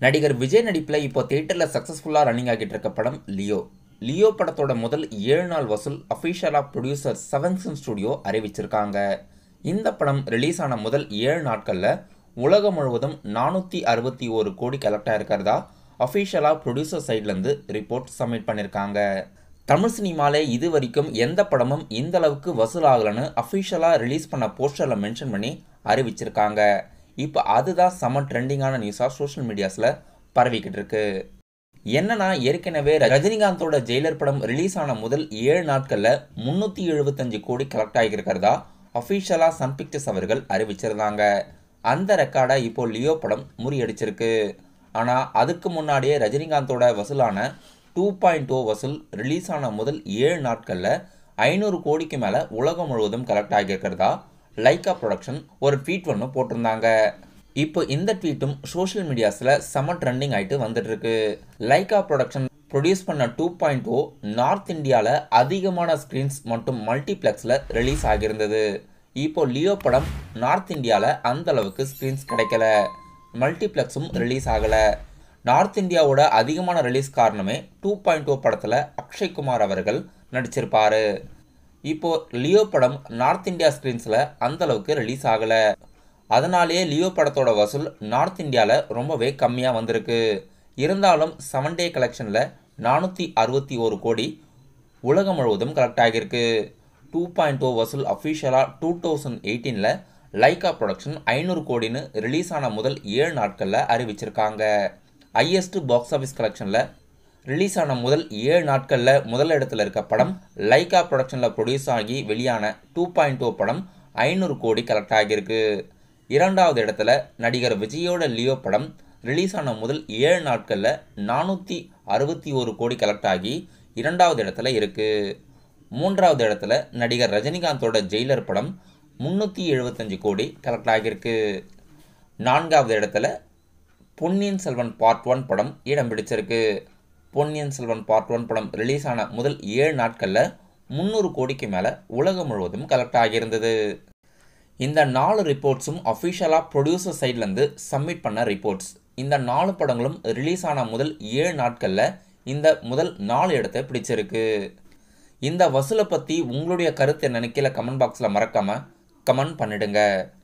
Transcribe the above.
நடிகர் விஜய் நடிப்பில் இப்போ தியேட்டரில் சக்ஸஸ்ஃபுல்லாக ரன்னிங் ஆகிட்டு இருக்க படம் லியோ லியோ படத்தோட முதல் ஏழு நாள் வசூல் அஃபிஷியலாக ப்ரொடியூசர் செவன் சன் ஸ்டுடியோ அறிவிச்சிருக்காங்க இந்த படம் ரிலீஸ் ஆன முதல் ஏழு நாட்களில் உலகம் முழுவதும் நானூற்றி அறுபத்தி ஒரு கோடி கலெக்டாக இருக்கிறதா அஃபிஷியலாக ப்ரொடியூசர் சைட்லேருந்து ரிப்போர்ட் சப்மிட் பண்ணியிருக்காங்க தமிழ் சினிமாலே இது வரைக்கும் எந்த படமும் இந்த அளவுக்கு வசூல் ஆகலைன்னு அஃபிஷியலாக ரிலீஸ் பண்ண போஸ்டரில் மென்ஷன் பண்ணி அறிவிச்சிருக்காங்க இப்போ அதுதான் செம ட்ரெண்டிங்கான நியூஸாக சோஷியல் மீடியாஸில் பரவிக்கிட்டு இருக்கு என்னன்னா ஏற்கனவே ரஜினிகாந்தோட ஜெயிலர் படம் ரிலீஸ் ஆன முதல் ஏழு நாட்களில் முந்நூற்றி எழுபத்தஞ்சு கோடி கலெக்ட் ஆகியிருக்கிறதா அஃபிஷியலாக சன் பிக்சர்ஸ் அவர்கள் அறிவிச்சிருந்தாங்க அந்த ரெக்கார்டை இப்போ லியோ படம் முறியடிச்சிருக்கு ஆனால் அதுக்கு முன்னாடியே ரஜினிகாந்தோட வசூலான டூ பாயிண்ட் ஓ வசூல் ரிலீஸ் ஆன முதல் ஏழு நாட்களில் ஐநூறு கோடிக்கு மேலே உலகம் முழுவதும் கலெக்ட் ஆகியிருக்கிறதா லைக்கா ப்ரொடக்ஷன் ஒரு ட்வீட் ஒன்று போட்டிருந்தாங்க இப்போ இந்த ட்வீட்டும் சோஷியல் மீடியாஸில் செம ட்ரெண்டிங் ஆகிட்டு வந்துட்டுருக்கு லைக்கா ப்ரொடக்ஷன் ப்ரொடியூஸ் பண்ண டூ பாயிண்ட் ஓ நார்த் இந்தியாவில் அதிகமான ஸ்க்ரீன்ஸ் மற்றும் மல்டிப்ளெக்ஸில் ரிலீஸ் ஆகியிருந்தது இப்போ லியோ படம் நார்த் இந்தியாவில் அந்த அளவுக்கு ஸ்க்ரீன்ஸ் கிடைக்கல மல்டிப்ளெக்ஸும் ரிலீஸ் ஆகலை நார்த் இந்தியாவோட அதிகமான ரிலீஸ் காரணமே டூ பாயிண்ட் ஓ படத்தில் அக்ஷய்குமார் அவர்கள் நடிச்சிருப்பாரு இப்போ லியோ படம் நார்த் இந்தியா ஸ்க்ரீன்ஸில் அந்த அளவுக்கு ரிலீஸ் ஆகலை அதனாலேயே லியோ படத்தோட வசூல் நார்த் இந்தியாவில் ரொம்பவே கம்மியாக வந்திருக்கு இருந்தாலும் செவன் டே கலெக்ஷனில் நானூற்றி அறுபத்தி ஒரு கோடி உலகம் முழுவதும் கலெக்ட் ஆகியிருக்கு டூ பாயிண்ட் ஓ வசூல் அஃபிஷியலாக டூ தௌசண்ட் எயிட்டீனில் லைக்கா ப்ரொடக்ஷன் ஐநூறு கோடின்னு ரிலீஸ் ஆன முதல் ஏழு நாட்களில் அறிவிச்சிருக்காங்க ஹையஸ்ட் பாக்ஸ் ஆஃபீஸ் கலெக்ஷனில் ரிலீஸ் ஆன முதல் ஏழு நாட்களில் முதல் இடத்துல இருக்க படம் லைக்கா ப்ரொடக்ஷனில் ப்ரொடியூஸ் ஆகி வெளியான டூ பாயிண்ட் ஓ படம் ஐநூறு கோடி கலெக்ட் ஆகியிருக்கு இரண்டாவது இடத்துல நடிகர் விஜயோட லியோ படம் ரிலீஸ் ஆன முதல் ஏழு நாட்களில் நானூற்றி அறுபத்தி ஒரு கோடி கலெக்ட் ஆகி இரண்டாவது இடத்துல இருக்குது மூன்றாவது இடத்துல நடிகர் ரஜினிகாந்தோட ஜெயிலர் படம் முந்நூற்றி எழுபத்தஞ்சு கோடி கலெக்ட் ஆகியிருக்கு நான்காவது இடத்துல பொன்னியின் செல்வன் பார்ட் ஒன் படம் இடம் பிடிச்சிருக்கு பொன்னியின் செல்வன் பார்ட் ஒன் படம் ரிலீஸ் ஆன முதல் ஏழு நாட்களில் முந்நூறு கோடிக்கு மேலே உலகம் முழுவதும் கலெக்ட் ஆகியிருந்தது இந்த நாலு ரிப்போர்ட்ஸும் அஃபிஷியலாக ப்ரொடியூசர் சைட்லேருந்து சப்மிட் பண்ண ரிப்போர்ட்ஸ் இந்த நாலு படங்களும் ரிலீஸ் ஆன முதல் ஏழு நாட்களில் இந்த முதல் நாலு இடத்தை பிடிச்சிருக்கு இந்த வசூலை பற்றி உங்களுடைய கருத்தை நினைக்கல கமெண்ட் பாக்ஸில் மறக்காமல் கமெண்ட் பண்ணிடுங்க